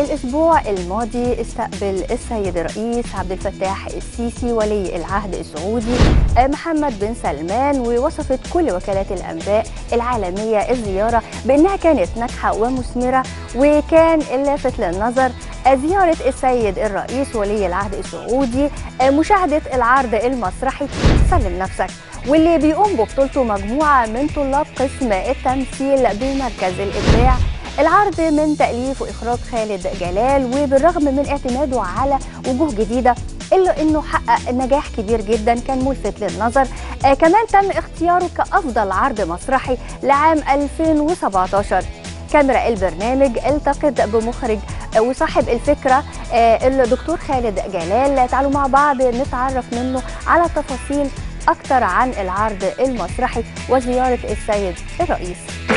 الأسبوع الماضي استقبل السيد الرئيس عبد الفتاح السيسي ولي العهد السعودي محمد بن سلمان ووصفت كل وكالات الأنباء العالمية الزيارة بأنها كانت ناجحة ومثمرة وكان اللافت للنظر زيارة السيد الرئيس ولي العهد السعودي مشاهدة العرض المسرحي سلم نفسك واللي بيقوم ببطولته مجموعة من طلاب قسم التمثيل بمركز الإبداع العرض من تأليف وإخراج خالد جلال وبالرغم من اعتماده على وجوه جديدة إلا أنه حقق نجاح كبير جدا كان ملفت للنظر آه كمان تم اختياره كأفضل عرض مسرحي لعام 2017 كاميرا البرنامج التقت بمخرج وصاحب الفكرة آه الدكتور خالد جلال تعالوا مع بعض نتعرف منه على تفاصيل أكثر عن العرض المسرحي وزيارة السيد الرئيس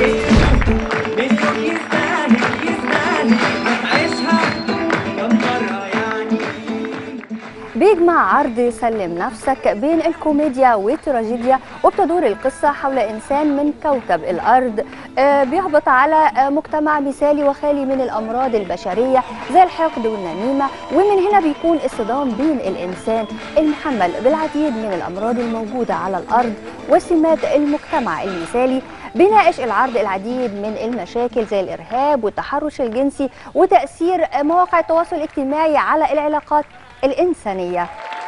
بيجمع عرض سلم نفسك بين الكوميديا والتراجيديا وبتدور القصة حول إنسان من كوكب الأرض بيهبط على مجتمع مثالي وخالي من الأمراض البشرية زي الحقد والنميمة ومن هنا بيكون الصدام بين الإنسان المحمل بالعديد من الأمراض الموجودة على الأرض وسمات المجتمع المثالي بيناقش العرض العديد من المشاكل زي الإرهاب والتحرش الجنسي وتأثير مواقع التواصل الاجتماعي على العلاقات الإنسانية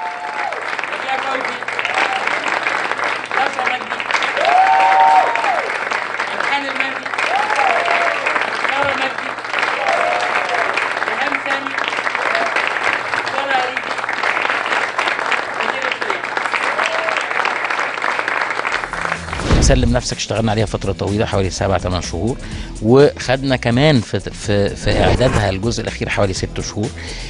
سلم نفسك اشتغلنا عليها فتره طويله حوالي سبع ثمان شهور وخدنا كمان في في في اعدادها الجزء الاخير حوالي ست شهور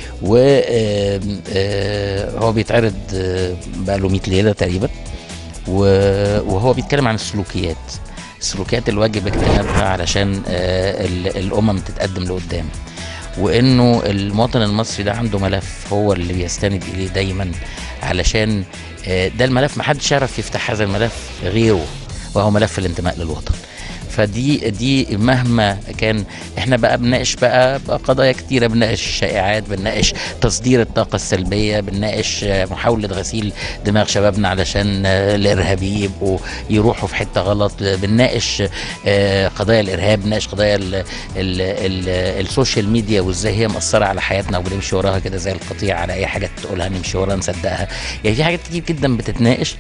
وهو بيتعرض بقى له 100 ليله تقريبا وهو بيتكلم عن السلوكيات السلوكيات اللي واجب اجتنابها علشان الامم تتقدم لقدام وانه المواطن المصري ده عنده ملف هو اللي بيستند اليه دايما علشان ده الملف ما حدش يعرف يفتح هذا الملف غيره وهو ملف الانتماء للوطن فدي دي مهما كان احنا بقى بنناقش بقى, بقى قضايا كتيره بنناقش شائعات بنناقش تصدير الطاقه السلبيه بنناقش محاوله غسيل دماغ شبابنا علشان الارهابيين يبقوا يروحوا في حته غلط بنناقش قضايا الارهاب بنناقش قضايا ال ال ال السوشيال ميديا وازاي هي مأثره على حياتنا وبنمشي وراها كده زي القطيع على اي حاجه تقولها نمشي وراها نصدقها يعني في حاجات كتير جدا بتتناقش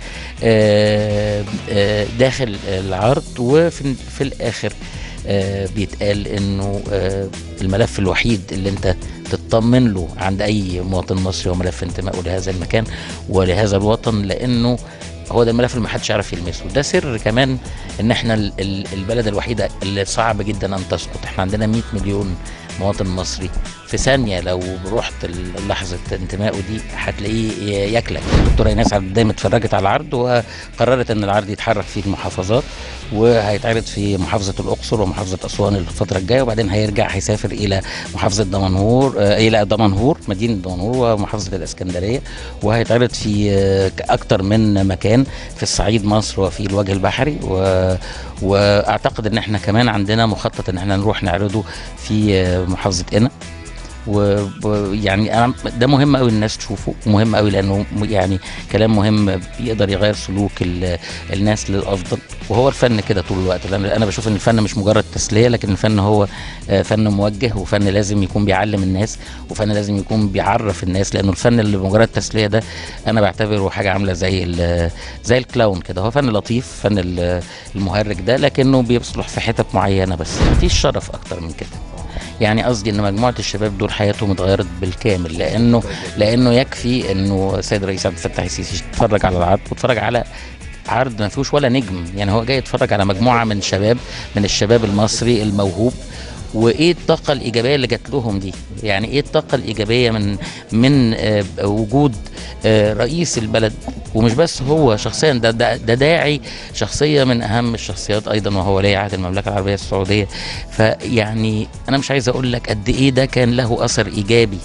داخل العرض وفي في الاخر آه بيتقال انه آه الملف الوحيد اللي انت تطمن له عند اي مواطن مصري هو ملف انتمائه لهذا المكان ولهذا الوطن لانه هو ده الملف اللي ما حدش يعرف يلمسه ده سر كمان ان احنا البلد الوحيده اللي صعب جدا ان تسقط احنا عندنا 100 مليون مواطن مصري في ثانيه لو رحت لحظه انتمائه دي هتلاقيه ياكلك الدكتوره ايناس دايما اتفرجت على العرض وقررت ان العرض يتحرك في المحافظات وهيتعرض في محافظه الاقصر ومحافظه اسوان الفتره الجايه وبعدين هيرجع هيسافر الى محافظه دمنهور الى دمنهور مدينه دمنهور ومحافظه الاسكندريه وهيتعرض في اكثر من مكان في الصعيد مصر وفي الوجه البحري و واعتقد ان احنا كمان عندنا مخطط ان احنا نروح نعرضه في محافظه قنا ويعني انا ده مهم قوي الناس تشوفه ومهم قوي لانه يعني كلام مهم بيقدر يغير سلوك الناس للافضل وهو الفن كده طول الوقت لان انا بشوف ان الفن مش مجرد تسليه لكن الفن هو فن موجه وفن لازم يكون بيعلم الناس وفن لازم يكون بيعرف الناس لانه الفن اللي مجرد تسليه ده انا بعتبره حاجه عامله زي زي الكلاون كده هو فن لطيف فن المهرج ده لكنه بيصلح في حتت معينه بس مفيش شرف اكتر من كده يعني قصدي ان مجموعه الشباب دول حياتهم اتغيرت بالكامل لانه لانه يكفي انه السيد الرئيس عبد الفتاح السيسي يتفرج على العرض ويتفرج على عرض ما فيهوش ولا نجم يعني هو جاي يتفرج على مجموعه من شباب من الشباب المصري الموهوب وايه الطاقه الايجابيه اللي جات لهم دي يعني ايه الطاقه الايجابيه من من آه وجود آه رئيس البلد ومش بس هو شخصيا ده, ده, ده داعي شخصيه من اهم الشخصيات ايضا وهو ولي عهد المملكه العربيه السعوديه فيعني انا مش عايز اقول لك قد ايه ده كان له اثر ايجابي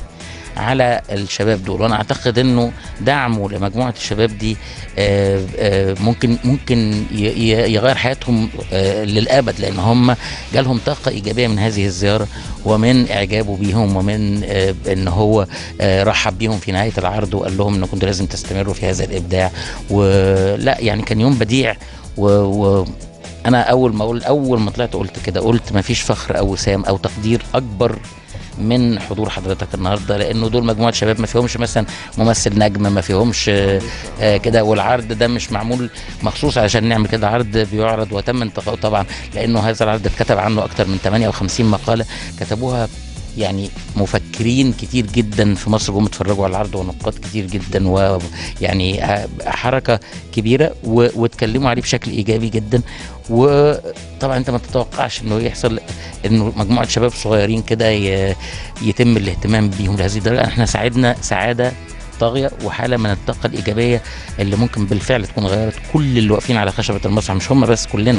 على الشباب دول وانا اعتقد انه دعمه لمجموعه الشباب دي آه، آه، ممكن ممكن ي- ي- يغير حياتهم آه، للابد لان هم جالهم طاقه ايجابيه من هذه الزياره ومن اعجابه بيهم ومن آه، ان هو آه، رحب بيهم في نهايه العرض وقال لهم انكم كنتوا لازم تستمروا في هذا الابداع ولا يعني كان يوم بديع و, و انا اول ما اقول اول ما طلعت قلت كده قلت ما فيش فخر او وسام او تقدير اكبر من حضور حضرتك النهارده لانه دول مجموعه شباب ما فيهمش مثلا ممثل نجم ما فيهمش آه، آه، كده والعرض ده مش معمول مخصوص علشان نعمل كده عرض بيعرض وتم انتقائه طبعا لانه هذا العرض اتكتب عنه اكتر من 58 مقاله كتبوها يعني مفكرين كتير جدا في مصر جم اتفرجوا على العرض ونقاد كتير جدا ويعني ه- حركه كبيره و- واتكلموا عليه بشكل ايجابي جدا وطبعا انت ما تتوقعش انه يحصل انه مجموعه شباب صغيرين كده ي- يتم الاهتمام بيهم لهذه الدرجه احنا ساعدنا سعاده طاغيه وحاله من الطاقه الايجابيه اللي ممكن بالفعل تكون غيرت كل اللي واقفين على خشبه المسرح مش هم بس كلنا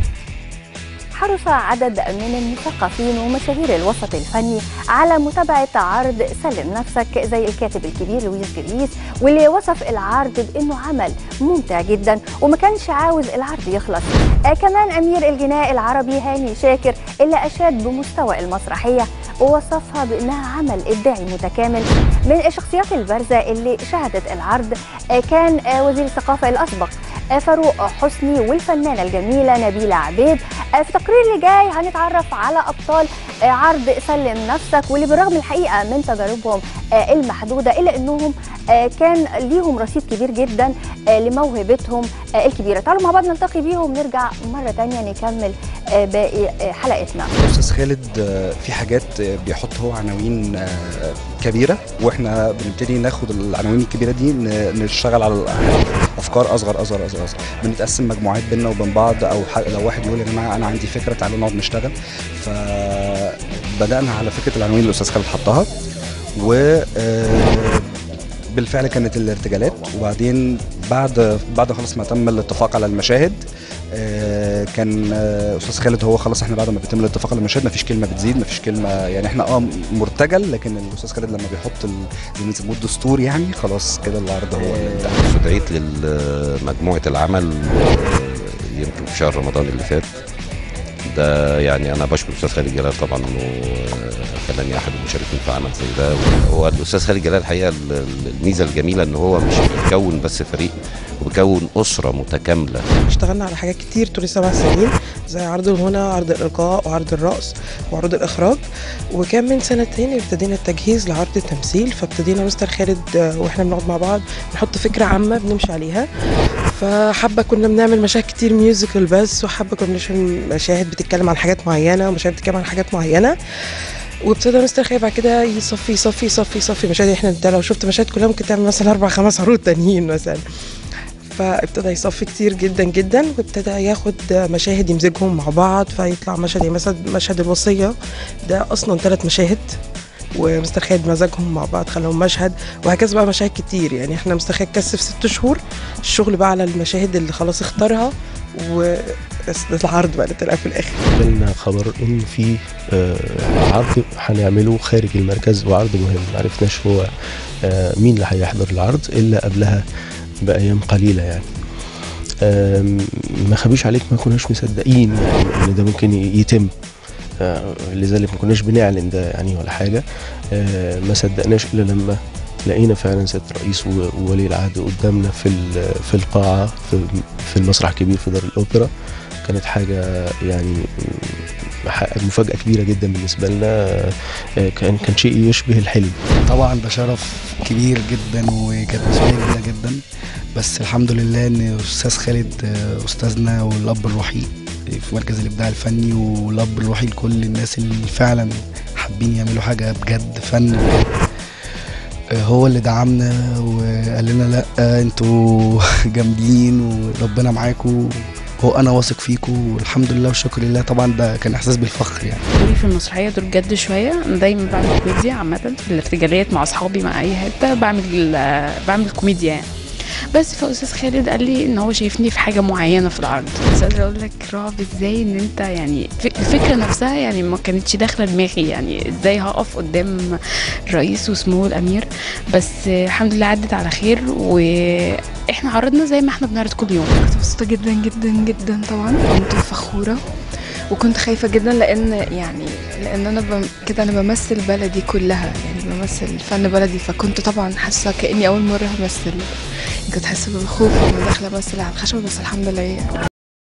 حرص عدد من المثقفين ومشاهير الوسط الفني على متابعة عرض سلم نفسك زي الكاتب الكبير لويس جريس واللي وصف العرض بأنه عمل ممتع جدا وما كانش عاوز العرض يخلص آه كمان أمير الجناء العربي هاني شاكر اللي أشاد بمستوى المسرحية ووصفها بأنها عمل إبداعي متكامل من الشخصيات البارزة اللي شهدت العرض آه كان آه وزير الثقافة الأسبق آه فاروق حسني والفنانة الجميلة نبيلة عبيد آه في التقرير اللي جاي هنتعرف على ابطال آه، عرض سلم نفسك واللي بالرغم الحقيقه من تجاربهم آه، المحدوده الا انهم آه، كان ليهم رصيد كبير جدا آه، لموهبتهم آه، الكبيره تعالوا مع بعض نلتقي بيهم نرجع مره تانية نكمل آه، باقي آه، حلقتنا استاذ خالد آه، في حاجات آه، بيحط هو عناوين آه، كبيره واحنا بنبتدي ناخد العناوين الكبيره دي ن- نشتغل على افكار اصغر اصغر اصغر اصغر بنتقسم مجموعات بينا وبين بعض او ح- لو واحد يقول يا جماعه انا عندي فكره تعالوا نقعد نشتغل فبدانا على فكره العناوين اللي الاستاذ خالد حطها و آه، بالفعل كانت الارتجالات وبعدين بعد بعد خلاص ما تم الاتفاق على المشاهد آه، كان آه، استاذ خالد هو خلاص احنا بعد ما بيتم الاتفاق على المشاهد مفيش كلمه بتزيد مفيش كلمه يعني احنا اه مرتجل لكن الاستاذ خالد لما بيحط ال- زي ما بيسموه الدستور يعني خلاص كده العرض هو اللي انتهى. استدعيت لمجموعة العمل آه، يمكن في شهر رمضان اللي فات ده يعني انا بشكر الاستاذ خالد جلال طبعا انه آه، خلاني احد المشاركين في عمل زي ده هو الاستاذ خالد جلال الحقيقه ال- ال- الميزه الجميله ان هو مش بيكون بس فريق وبيكون اسره متكامله اشتغلنا على حاجات كتير طول السبع سنين زي عرض الغنى عرض الإلقاء وعرض الرقص وعروض الإخراج وكان من سنتين ابتدينا التجهيز لعرض التمثيل فابتدينا مستر خالد آه، واحنا بنقعد مع بعض نحط فكرة عامة بنمشي عليها فحبة كنا بنعمل مشاهد كتير ميوزيكال بس وحبة كنا بنعمل مشاهد بتتكلم عن حاجات معينة ومشاهد بتتكلم عن حاجات معينة وابتدى مستر خالد بعد كده يصفي يصفي يصفي يصفي مشاهد احنا انت لو شفت مشاهد كلها ممكن تعمل مثلا اربع خمس عروض تانيين مثلا فابتدى يصفي كتير جدا جدا وابتدى ياخد مشاهد يمزجهم مع بعض فيطلع مشهد يعني مثلا مشهد الوصية ده أصلا ثلاث مشاهد ومستر خالد مزجهم مع بعض خلاهم مشهد وهكذا بقى مشاهد كتير يعني احنا مستر خالد كثف ست شهور الشغل بقى على المشاهد اللي خلاص اختارها والعرض بقى اللي طلع في الاخر جالنا خبر ان في آه، عرض هنعمله خارج المركز وعرض مهم ما عرفناش هو آه، مين اللي هيحضر العرض الا قبلها بايام قليله يعني آم، ما خبيش عليك ما كناش مصدقين يعني ان ده ممكن ي- يتم آه، لذلك ما كناش بنعلن ده يعني ولا حاجه آه، ما صدقناش الا لما لقينا فعلا سياده الرئيس و- وولي العهد قدامنا في ال- في القاعه في في المسرح الكبير في دار الاوبرا كانت حاجه يعني ح- مفاجاه كبيره جدا بالنسبه لنا آه، كان كان شيء يشبه الحلم طبعا ده شرف كبير جدا وكانت مسؤوليه كبيره جدا بس الحمد لله ان استاذ خالد آه، استاذنا والاب الروحي في مركز الابداع الفني والاب الروحي لكل الناس اللي فعلا حابين يعملوا حاجه بجد فن بجد آه، هو اللي دعمنا وقال لنا لا آه، انتوا جامدين وربنا معاكم هو انا واثق فيكم والحمد لله والشكر لله طبعا ده كان احساس بالفخر يعني دوري في المسرحيه دور جد شويه انا دايما بعمل كوميديا عامه في الارتجالات مع اصحابي مع اي حته بعمل بعمل كوميديا يعني بس فاستاذ خالد قال لي ان هو شايفني في حاجه معينه في العرض بس قادره اقول لك رعب ازاي ان انت يعني ف- الفكره نفسها يعني ما كانتش داخله دماغي يعني ازاي هقف قدام الرئيس وسمو الامير بس آه، الحمد لله عدت على خير واحنا عرضنا زي ما احنا بنعرض كل يوم كنت مبسوطة جدا جدا جدا طبعا كنت فخورة وكنت خايفة جدا لأن يعني لأن أنا بم... كده أنا بمثل بلدي كلها يعني بمثل فن بلدي فكنت طبعا حاسة كأني أول مرة همثل كنت حاسة بالخوف وأنا داخلة أمثل على الخشبة بس الحمد لله